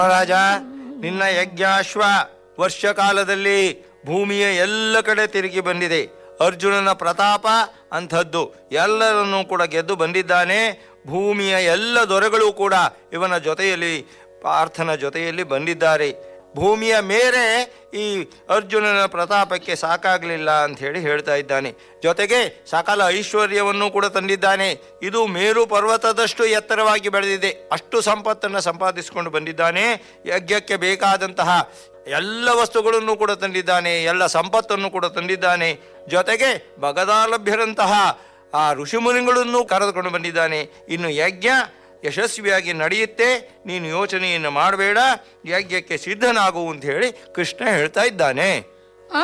ರಾಜ ನಿನ್ನ ಯಜ್ಞಾಶ್ವ ವರ್ಷ ಕಾಲದಲ್ಲಿ ಭೂಮಿಯ ಎಲ್ಲ ಕಡೆ ತಿರುಗಿ ಬಂದಿದೆ ಅರ್ಜುನನ ಪ್ರತಾಪ ಅಂಥದ್ದು ಎಲ್ಲರನ್ನೂ ಕೂಡ ಗೆದ್ದು ಬಂದಿದ್ದಾನೆ ಭೂಮಿಯ ಎಲ್ಲ ದೊರೆಗಳು ಕೂಡ ಇವನ ಜೊತೆಯಲ್ಲಿ ಪಾರ್ಥನ ಜೊತೆಯಲ್ಲಿ ಬಂದಿದ್ದಾರೆ ಭೂಮಿಯ ಮೇರೆ ಈ ಅರ್ಜುನನ ಪ್ರತಾಪಕ್ಕೆ ಸಾಕಾಗಲಿಲ್ಲ ಅಂತ ಹೇಳಿ ಹೇಳ್ತಾ ಇದ್ದಾನೆ ಜೊತೆಗೆ ಸಕಲ ಐಶ್ವರ್ಯವನ್ನು ಕೂಡ ತಂದಿದ್ದಾನೆ ಇದು ಮೇರು ಪರ್ವತದಷ್ಟು ಎತ್ತರವಾಗಿ ಬೆಳೆದಿದೆ ಅಷ್ಟು ಸಂಪತ್ತನ್ನು ಸಂಪಾದಿಸಿಕೊಂಡು ಬಂದಿದ್ದಾನೆ ಯಜ್ಞಕ್ಕೆ ಬೇಕಾದಂತಹ ಎಲ್ಲ ವಸ್ತುಗಳನ್ನು ಕೂಡ ತಂದಿದ್ದಾನೆ ಎಲ್ಲ ಸಂಪತ್ತನ್ನು ಕೂಡ ತಂದಿದ್ದಾನೆ ಜೊತೆಗೆ ಭಗದಾಲಭ್ಯರಂತಹ ಆ ಋಷಿಮುನಿಗಳನ್ನು ಕರೆದುಕೊಂಡು ಬಂದಿದ್ದಾನೆ ಇನ್ನು ಯಜ್ಞ ಯಶಸ್ವಿಯಾಗಿ ನಡೆಯುತ್ತೆ ನೀನು ಯೋಚನೆಯನ್ನು ಮಾಡಬೇಡ ಯಜ್ಞಕ್ಕೆ ಸಿದ್ಧನಾಗು ಅಂತ ಹೇಳಿ ಕೃಷ್ಣ ಹೇಳ್ತಾ ಇದ್ದಾನೆ